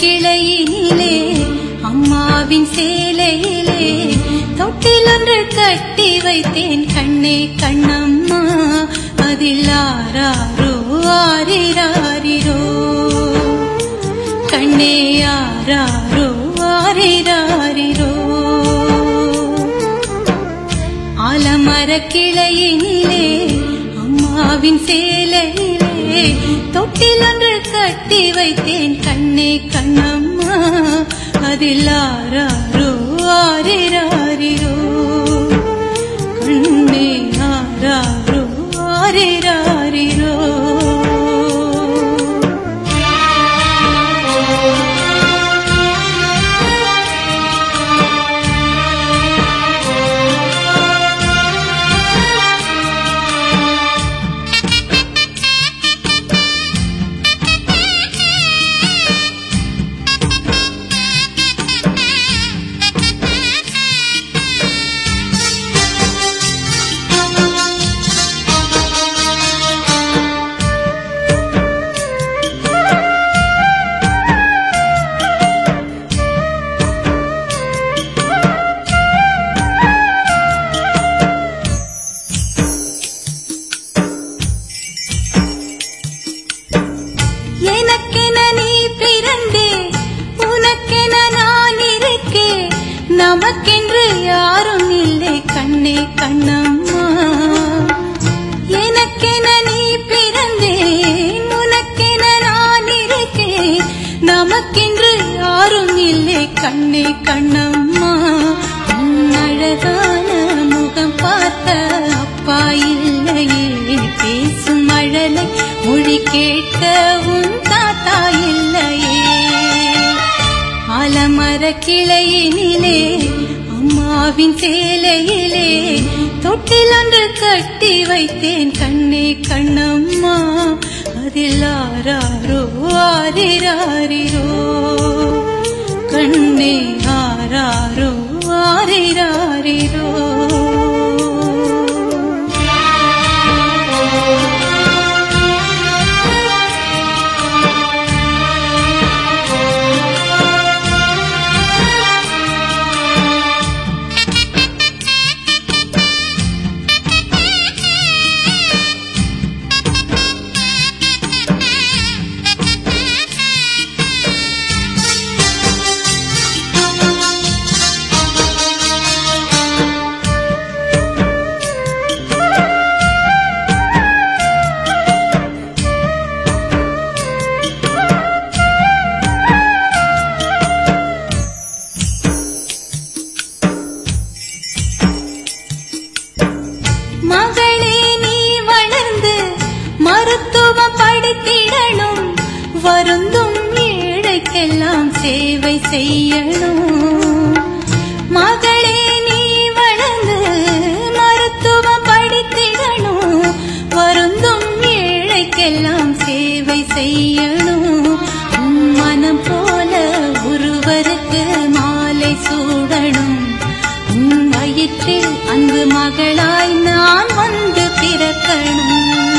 கிளையினிலே அம்மாவின் சேலையிலே தொட்டில் ஒன்று கட்டி வைத்தேன் கண்ணே கண்ணம்மா அதில் ஆராரோ ஆரிராரிரோ கண்ணே ஆராரோ ஆரிராரிரோ ஆலமர கிளையினிலே அம்மாவின் சேலையிலே தொட்டில் ஒன்று கட்டி வைத்தேன் கண்ணே கண்ணம்மா அதில் ஆராரோ ஆரிராரிரோ கண்ணே ஆராரோ ஆரிராரிரோ எனக்கென நீ பிறந்தே உனக்கென நான் இருக்கேன் நமக்கென்று யாரும் இல்லை கண்ணே கண்ணம்மா எனக்கென நீ பிறந்தேன் உனக்கென நான் இருக்கேன் நமக்கென்று யாரும் இல்லை கண்ணே கண்ணம்மா உன் அழகான முகம் பார்த்த அப்பா இல்லையே பேசும் அழலை மொழி கேட்க உன் தாத்தா இல்லையே ஆலமர கிளையினிலே அம்மாவின் சேலையிலே தொட்டில் ஒன்று கட்டி வைத்தேன் கண்ணே கண்ணம்மா அதில் ஆராரோ ஆரிராரிரோ கண்ணே ஆராரோ ஆரிராரிரோ மகளே நீ வளர்ந்து மருத்துவம் படித்திடணும் வருந்தும் ஏழைக்கெல்லாம் சேவை செய்யணும் மகளே நீ வளர்ந்து மருத்துவம் படித்திடணும் வருந்தும் ஏழைக்கெல்லாம் சேவை செய்யணும் உன் மனம் போல ஒருவருக்கு மாலை சூடணும் உன் வயிற்றில் அன்பு மகளாய் நான் வந்து பிறக்கணும்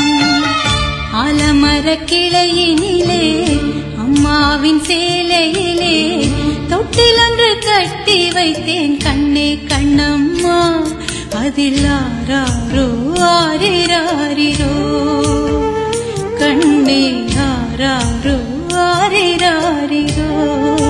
ஆலமர கிளையினிலே அம்மாவின் சேலையிலே தொட்டில் ஒன்று கட்டி வைத்தேன் கண்ணே கண்ணம்மா அதில் ஆராரோ ஆரிராரிரோ கண்ணே ஆராரோ ஆரிராரிரோ